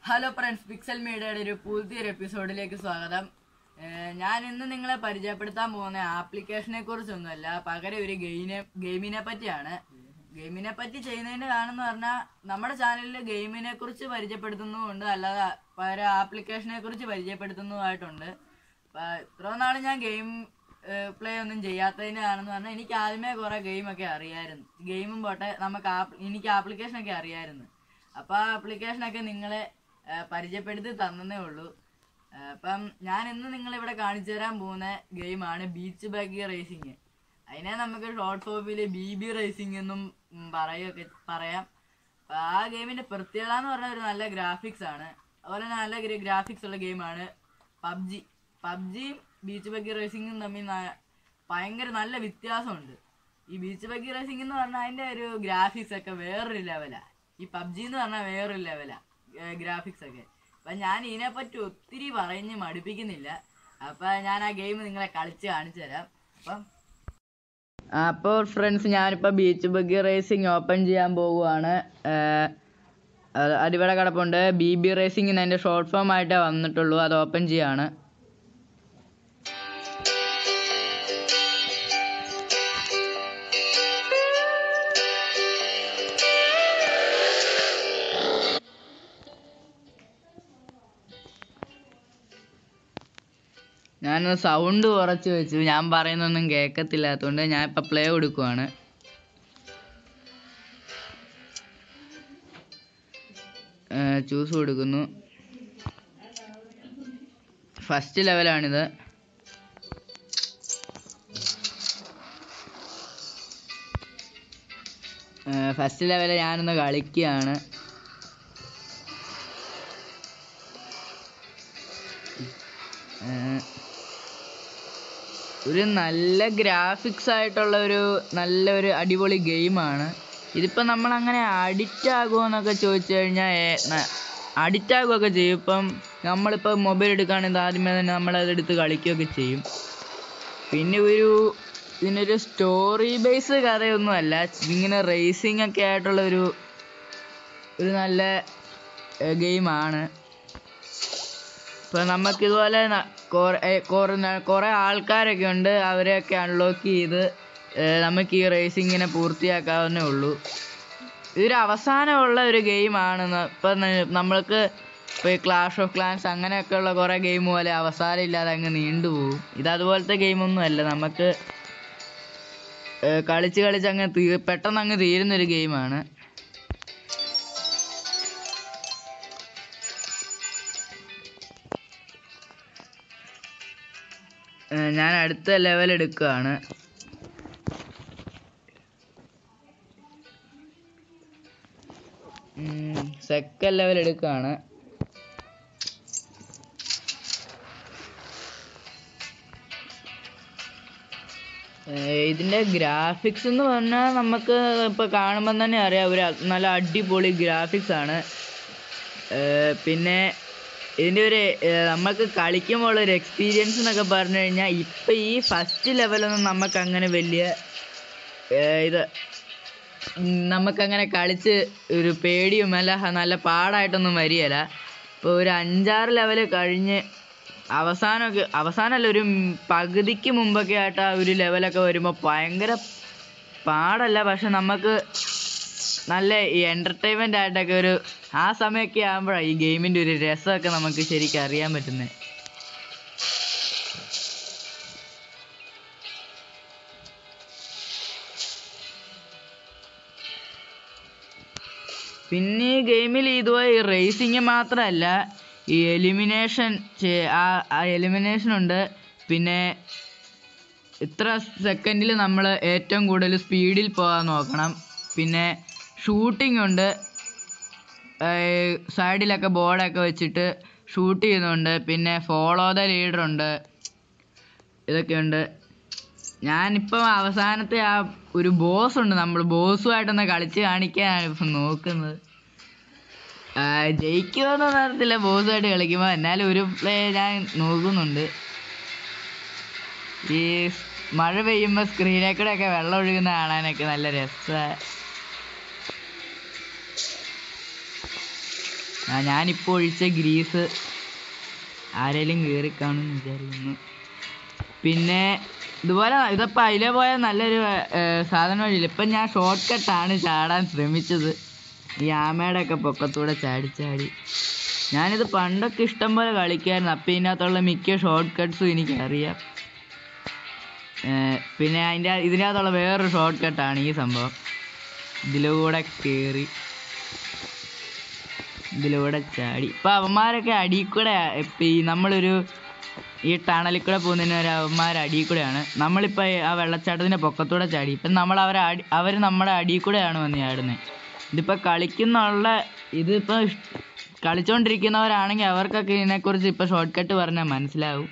hello friends pixel മീഡിയയുടെ ഒരു പുതിയൊരു എപ്പിസോഡിലേക്ക് സ്വാഗതം ഏഹ് ഞാൻ ഇന്ന് നിങ്ങളെ പരിചയപ്പെടുത്താൻ പോകുന്ന ആപ്ലിക്കേഷനെ കുറിച്ചൊന്നുമല്ല പകരം ഒരു ഗെയിനെ ഗെയിമിനെ പറ്റിയാണ് ഗെയിമിനെ പറ്റി ചെയ്യുന്നതിന്റെ കാരണം എന്ന് പറഞ്ഞാൽ നമ്മുടെ ചാനലിൽ ഗെയിമിനെ കുറിച്ച് പരിചയപ്പെടുത്തുന്നുമുണ്ട് അല്ലാതെ പകരം ആപ്ലിക്കേഷനെ കുറിച്ച് പരിചയപ്പെടുത്തുന്നതുമായിട്ടുണ്ട് അപ്പൊ ഇത്ര നാൾ ഞാൻ ഗെയിം പ്ലേ ഒന്നും ചെയ്യാത്തതിന്റെ ആണെന്ന് പറഞ്ഞാൽ എനിക്ക് ആദ്യമേ കുറെ ഗെയിമൊക്കെ അറിയായിരുന്നു ഗെയിമും പോട്ടെ നമുക്ക് ആപ്പ് എനിക്ക് ആപ്ലിക്കേഷനൊക്കെ അറിയായിരുന്നു അപ്പൊ ആ ആപ്ലിക്കേഷനൊക്കെ നിങ്ങളെ ആ, പരിചയപ്പെടുത്തി തന്നേ ഉള്ളൂ ആ, അപ്പം ഞാൻ ഇന്ന് നിങ്ങളിവിടെ കാണിച്ചു തരാൻ പോകുന്ന ഗെയിമാണ് ബീച്ച് ബാഗി റേസിംഗ് അതിനെ നമുക്ക് ഷോർട്ട് ഫോമിൽ ബി ബി റേസിംഗ് എന്നും ഉം, പറയുകയൊക്കെ പറയാം അപ്പൊ ആ ഗെയിമിന്റെ പ്രത്യേകത എന്ന് പറഞ്ഞാൽ ഒരു നല്ല ഗ്രാഫിക്സ് ആണ് അതുപോലെ തന്നെ നല്ല ഗ്രാഫിക്സ് ഉള്ള ഗെയിമാണ് പബ്ജി പബ്ജിയും ബീച്ച് ബഗ്ഗി റേസിംഗും തമ്മിൽ ന- ഭയങ്കര നല്ല വ്യത്യാസമുണ്ട് ഈ ബീച്ച് ബഗ്ഗി റേസിംഗ് എന്ന് പറഞ്ഞാൽ അതിന്റെ ഒരു ഗ്രാഫിക്സ് ഒക്കെ വേറൊരു ലെവലാ ഈ പബ്ജി എന്ന് പറഞ്ഞാൽ വേറൊരു ലെവലാ ഗ്രാഫിക്സ് ഒക്കെ അപ്പൊ ഞാൻ ഇതിനെപ്പറ്റി ഒത്തിരി പറഞ്ഞ് മടുപ്പിക്കുന്നില്ല അപ്പൊ ഞാൻ ആ ഗെയിം നിങ്ങളെ കളിച്ച് കാണിച്ചു തരാം അപ്പം അപ്പോൾ ഫ്രണ്ട്സ് ഞാനിപ്പോൾ ബീച്ച് ബഗ്ഗി റേസിംഗ് ഓപ്പൺ ചെയ്യാൻ പോവുകയാണ് ഏഹ് അത് അതിവിടെ കിടപ്പുണ്ട് ബി ബി റേസിംഗ് അതിൻ്റെ ഷോർട്ട് ഫോം ആയിട്ടേ വന്നിട്ടുള്ളൂ അത് ഓപ്പൺ ചെയ്യാണ് ഞാൻ സൗണ്ട് കുറച്ച് വെച്ചു ഞാൻ പറയുന്നൊന്നും കേൾക്കത്തില്ലാത്തതുകൊണ്ട് ഞാൻ ഇപ്പം പ്ലേ കൊടുക്കുവാണ് ചൂസ് കൊടുക്കുന്നു ഫസ്റ്റ് ലെവലാണിത് ഫസ്റ്റ് ലെവൽ ഞാനൊന്ന് കളിക്കുകയാണ് ഏഹ് ഒരു നല്ല ഗ്രാഫിക്സ് ആയിട്ടുള്ള ഒരു നല്ലൊരു അടിപൊളി ഗെയിമാണ് ഇതിപ്പോൾ നമ്മൾ അങ്ങനെ അഡിക്റ്റ് ആകുമോ എന്നൊക്കെ ചോദിച്ചു കഴിഞ്ഞാൽ അഡിക്റ്റ് ആകുകയൊക്കെ ചെയ്യും ഇപ്പം നമ്മളിപ്പോൾ മൊബൈൽ എടുക്കുകയാണെങ്കിൽ ആദ്യമേ തന്നെ നമ്മളത് എടുത്ത് കളിക്കുകയൊക്കെ ചെയ്യും പിന്നെ ഒരു ഇതിനൊരു സ്റ്റോറി ബേസ് കഥയൊന്നുമല്ല ഇങ്ങനെ റേസിംഗ് ഒക്കെ ആയിട്ടുള്ള ഒരു ഒരു നല്ല ഗെയിമാണ് ഇപ്പൊ നമുക്ക് ഇതുപോലെ ന- കുറെ ഏ, കുറെ ന- കുറെ ആൾക്കാരൊക്കെ ഉണ്ട് അവരെയൊക്കെ അൺലോക്ക് ചെയ്ത് ഏ, നമുക്ക് ഈ റേസിങ്ങിനെ പൂർത്തിയാക്കാവുന്നേ ഉള്ളൂ ഇതൊരു അവസാനമുള്ള ഒരു ഗെയിമാണ് ഇപ്പം നമ്മൾക്ക് ഇപ്പോൾ ഈ ക്ലാഷ് ഓഫ് ക്ലാൻസ് അങ്ങനെയൊക്കെയുള്ള കുറേ ഗെയിം പോലെ അവസാനം ഇല്ലാതെ അങ്ങ് നീണ്ടുപോകും ഇത് അതുപോലത്തെ ഗെയിമൊന്നും അല്ല നമുക്ക് ഏ, കളിച്ച് കളിച്ച് അങ്ങ് തീ പെട്ടെന്ന് അങ്ങ് തീരുന്നൊരു ഗെയിമാണ് ഏഹ് ഞാൻ അടുത്ത ലെവൽ എടുക്കുകയാണ് സെക്കൻഡ് ലെവൽ എടുക്കുകയാണ് ഏഹ് ഇതിന്റെ ഗ്രാഫിക്സ് എന്ന് പറഞ്ഞാൽ നമുക്ക് ഇപ്പൊ കാണുമ്പോൾ തന്നെ അറിയാം ഒരു അ- നല്ല അടിപൊളി ഗ്രാഫിക്സ് ആണ് ഏഹ് പിന്നെ ഇതിൻ്റെ ഒരു ഏഹ് നമുക്ക് കളിക്കുമ്പോൾ ഒരു എക്സ്പീരിയൻസ് എന്നൊക്കെ പറഞ്ഞു കഴിഞ്ഞാൽ ഇപ്പം ഈ ഫസ്റ്റ് ലെവലൊന്നും നമുക്ക് അങ്ങനെ വലിയ ഏഹ് ഇത് ഉം നമുക്കങ്ങനെ കളിച്ച് ഒരു പേടിയും അല്ല ഹ- നല്ല പാടായിട്ടൊന്നും വരികയില്ല ഇപ്പോൾ ഒരു അഞ്ചാറ് ലെവൽ കഴിഞ്ഞ് അവസാനമൊക്കെ അവസാനമല്ല ഒരു ഉം പകുതിക്ക് മുമ്പൊക്കെ ആയിട്ട് ആ ഒരു ലെവലൊക്കെ വരുമ്പോൾ ഭയങ്കര പാടല്ല പക്ഷെ നമുക്ക് നല്ല ഈ എൻ്റർടൈൻമെൻ്റ് ആയിട്ടൊക്കെ ഒരു ആ സമയമൊക്കെ ആകുമ്പോഴാണ് ഈ ഗെയിമിൻ്റെ ഒരു രസമൊക്കെ നമുക്ക് ശരിക്കും അറിയാൻ പറ്റുന്നത് പിന്നെ ഈ ഗെയിമിൽ ഇതുപോലെ ഈ റേസിങ് മാത്രമല്ല ഈ എലിമിനേഷൻ ആ ആ എലിമിനേഷൻ ഉണ്ട് പിന്നെ ഇത്ര സെക്കൻഡിൽ നമ്മൾ ഏറ്റവും കൂടുതൽ സ്പീഡിൽ പോകാൻ നോക്കണം പിന്നെ ഷൂട്ടിംഗ് ഉണ്ട് സൈഡിലൊക്കെ ബോർഡൊക്കെ വെച്ചിട്ട് ഷൂട്ട് ചെയ്യുന്നുണ്ട് പിന്നെ ഫോളോ ദ ലീഡർ ഉണ്ട് ഇതൊക്കെയുണ്ട് ഞാനിപ്പം അവസാനത്തെ ആ ഒരു ബോസ് ഉണ്ട് നമ്മൾ ബോസുമായിട്ടൊന്ന് കളിച്ച് കാണിക്കാനാണ് ഇപ്പം നോക്കുന്നത് ആ, ജയിക്കുമോന്നൊന്നും അറിയത്തില്ല ബോസുമായിട്ട് കളിക്കുമ്പോൾ എന്നാലും ഒരു പ്ലേ ഞാൻ നോക്കുന്നുണ്ട് ഈ സ് മഴ പെയ്യുമ്പോൾ സ്ക്രീനിൽ കൂടെ ഒക്കെ വെള്ളം ഒഴുകുന്ന കാണാനൊക്കെ നല്ല രസമാണ് ആ, ഞാനിപ്പോൾ ഒഴിച്ച ഗ്രീസ് ആരേലും കയറി കാണുമെന്ന് വിചാരിക്കുന്നു പിന്നെ ഇതുപോലെ ഇതിപ്പോൾ അതിലെ പോയ നല്ലൊരു ഏർ, സാധനം വഴിയില്ല ഇപ്പം ഞാൻ ഷോർട്ട് കട്ടാണ് ചാടാൻ ശ്രമിച്ചത് ഈ ആമയുടെ ഒക്കെ പൊക്കത്തൂടെ ചാടി ചാടി ഞാനിത് പണ്ടൊക്കെ ഇഷ്ടം പോലെ കളിക്കായിരുന്നു അപ്പം ഇതിനകത്തുള്ള മിക്ക ഷോർട്ട് കട്ട്സും എനിക്കറിയാം ഏർ, പിന്നെ അതിൻ്റെ ഇതിനകത്തുള്ള വേറൊരു ഷോർട്ട് കട്ടാണ് ഈ സംഭവം ഇതിലൂടെ കയറി ഇതിലൂടെ ചാടി ഇപ്പൊ അവന്മാരൊക്കെ അടിയിൽ കൂടെ ഇപ്പൊ ഈ നമ്മളൊരു ഈ ടണലിൽ കൂടെ പോകുന്നതിന് ഒരു അവന്മാർ അടിയിൽ കൂടെയാണ് നമ്മളിപ്പോ ആ വെള്ളച്ചാട്ടത്തിന്റെ പൊക്കത്തൂടെ ചാടി ഇപ്പം നമ്മൾ അവരെ അടി അവർ നമ്മുടെ അടിയിൽ കൂടെയാണ് വന്ന് ചാടുന്നത് ഇതിപ്പോ കളിക്കുന്നുള്ള ഇതിപ്പോ ഇഷ്- കളിച്ചോണ്ടിരിക്കുന്നവരാണെങ്കിൽ അവർക്കൊക്കെ ഇതിനെക്കുറിച്ച് ഇപ്പൊ ഷോർട്ട് കട്ട് പറഞ്ഞാൽ മനസ്സിലാവും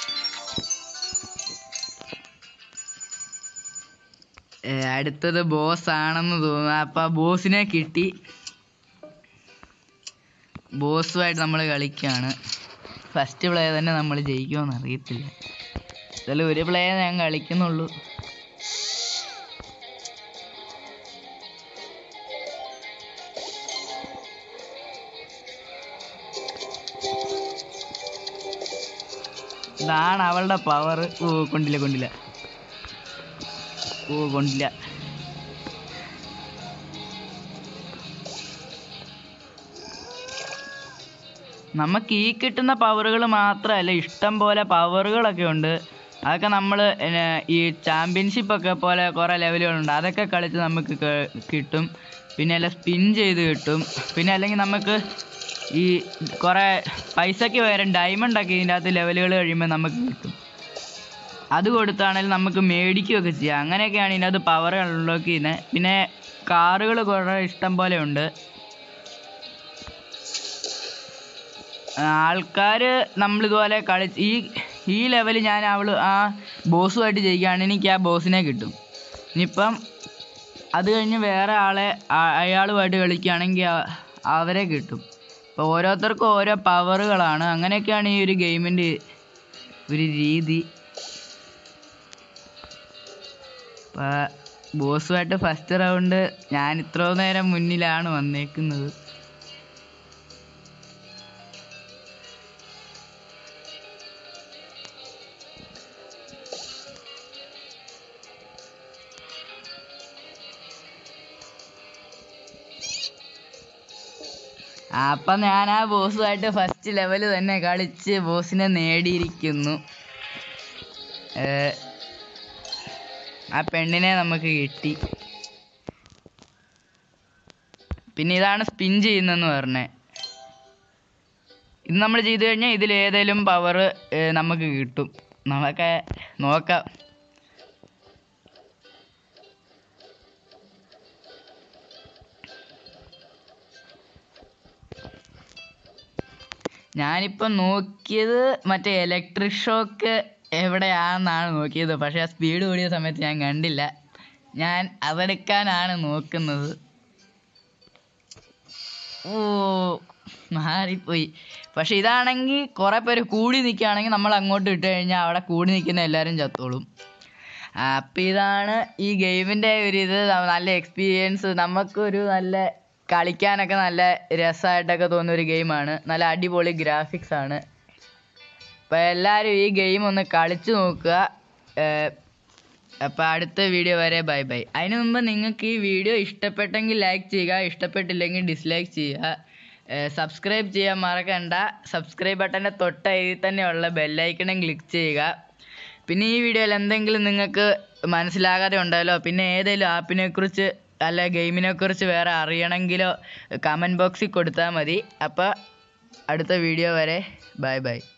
ഏ, അടുത്തത് ബോസ് ആണെന്ന് തോന്നുന്നു അപ്പൊ ബോസിനെ കിട്ടി ബോസുമായിട്ട് നമ്മൾ കളിക്കുകയാണ് ഫസ്റ്റ് പ്ലേ തന്നെ നമ്മൾ ജയിക്കുമെന്ന് അറിയത്തില്ല എന്തായാലും ഒരു പ്ലേ ഞാൻ കളിക്കുന്നുള്ളൂ ഇതാണ് അവളുടെ പവർ ഓ കൊണ്ടില്ല കൊണ്ടില്ല ഓ കൊണ്ടില്ല നമുക്ക് ഈ കിട്ടുന്ന പവറുകൾ മാത്രമല്ല ഇഷ്ടം പോലെ പവറുകളൊക്കെ ഉണ്ട് അതൊക്കെ നമ്മൾ ഈ ചാമ്പ്യൻഷിപ്പ് ഒക്കെ പോലെ കുറേ ലെവലുകളുണ്ട് അതൊക്കെ കളിച്ച് നമുക്ക് ക- കിട്ടും പിന്നെ അല്ല സ്പിൻ ചെയ്ത് കിട്ടും പിന്നെ അല്ലെങ്കിൽ നമുക്ക് ഈ കുറേ പൈസയ്ക്ക് പകരം ഡയമണ്ട് ഒക്കെ ഇതിൻ്റെ അകത്ത് ലെവലുകൾ കഴിയുമ്പോൾ നമുക്ക് കിട്ടും അത് കൊടുത്താണെങ്കിൽ നമുക്ക് മേടിക്കുകയൊക്കെ ചെയ്യാം അങ്ങനെയൊക്കെയാണ് ഇതിനകത്ത് പവർ അൺലോക്ക് ചെയ്യുന്നത് പിന്നെ കാറുകൾ കുറേ ഇഷ്ടം പോലെ ഉണ്ട് ആൾക്കാർ നമ്മളിതുപോലെ കളിച്ച് ഈ ഈ ലെവൽ ഞാൻ അവൾ ആ ബോസുമായിട്ട് ജയിക്കുകയാണെങ്കിൽ എനിക്ക് ആ ബോസിനെ കിട്ടും ഇനിയിപ്പം അത് കഴിഞ്ഞ് വേറെ ആളെ ആ- അയാളുമായിട്ട് കളിക്കുകയാണെങ്കിൽ ആ- അവരെ കിട്ടും അപ്പോൾ ഓരോരുത്തർക്കും ഓരോ പവറുകളാണ് അങ്ങനെയൊക്കെയാണ് ഈ ഒരു ഗെയിമിൻ്റെ ഒരു രീതി അപ്പോൾ ബോസുമായിട്ട് ഫസ്റ്റ് റൗണ്ട് ഞാൻ ഇത്ര നേരം മുന്നിലാണ് വന്നേക്കുന്നത് അപ്പം ഞാൻ ആ ബോസുമായിട്ട് ഫസ്റ്റ് ലെവൽ തന്നെ കളിച്ച് ബോസിനെ നേടിയിരിക്കുന്നു ഏർ, ആ പെണ്ണിനെ നമുക്ക് കിട്ടി പിന്നെ ഇതാണ് സ്പിൻ ചെയ്യുന്നതെന്ന് പറഞ്ഞേ ഇത് നമ്മൾ ചെയ്തു കഴിഞ്ഞാൽ ഇതിൽ ഏതെങ്കിലും പവർ നമുക്ക് കിട്ടും നമുക്ക് നോക്കാം ഞാനിപ്പം നോക്കിയത് മറ്റേ ഇലക്ട്രിക് ഷോക്ക് എവിടെയാണെന്നാണ് നോക്കിയത് പക്ഷേ ആ സ്പീഡ് കൂടിയ സമയത്ത് ഞാൻ കണ്ടില്ല ഞാൻ അതെടുക്കാനാണ് നോക്കുന്നത് ഓ മാറിപ്പോയി പക്ഷെ ഇതാണെങ്കിൽ കുറേ പേര് കൂടി നിൽക്കുകയാണെങ്കിൽ നമ്മൾ അങ്ങോട്ട് ഇട്ട് കഴിഞ്ഞാൽ അവിടെ കൂടി നിൽക്കുന്ന എല്ലാവരും ചത്തോളും അപ്പം ഇതാണ് ഈ ഗെയിമിൻ്റെ ഒരു ഇത് ന- നല്ല എക്സ്പീരിയൻസ് നമുക്കൊരു നല്ല കളിക്കാനൊക്കെ നല്ല രസമായിട്ടൊക്കെ തോന്നുന്ന ഒരു ഗെയിമാണ് നല്ല അടിപൊളി ഗ്രാഫിക്സ് ആണ് അപ്പോൾ എല്ലാവരും ഈ ഗെയിം ഒന്ന് കളിച്ചു നോക്കുക അപ്പോൾ അടുത്ത വീഡിയോ വരെ ബൈ ബൈ അതിന് മുമ്പ് നിങ്ങൾക്ക് ഈ വീഡിയോ ഇഷ്ടപ്പെട്ടെങ്കിൽ ലൈക്ക് ചെയ്യുക ഇഷ്ടപ്പെട്ടില്ലെങ്കിൽ ഡിസ്ലൈക്ക് ചെയ്യുക സബ്സ്ക്രൈബ് ചെയ്യാൻ മറക്കണ്ട സബ്സ്ക്രൈബ് ബട്ടൻ്റെ തൊട്ടതിൽ തന്നെയുള്ള ബെല്ലൈക്കണും ക്ലിക്ക് ചെയ്യുക പിന്നെ ഈ വീഡിയോയിൽ എന്തെങ്കിലും നിങ്ങൾക്ക് മനസ്സിലാകാതെ ഉണ്ടല്ലോ പിന്നെ ഏതെങ്കിലും ആപ്പിനെ കുറിച്ച് അല്ല ഗെയിമിനെ കുറിച്ച് വേറെ അറിയണമെങ്കിലോ കമൻറ്റ് ബോക്സിൽ കൊടുത്താൽ മതി അപ്പോൾ അടുത്ത വീഡിയോ വരെ ബൈ ബൈ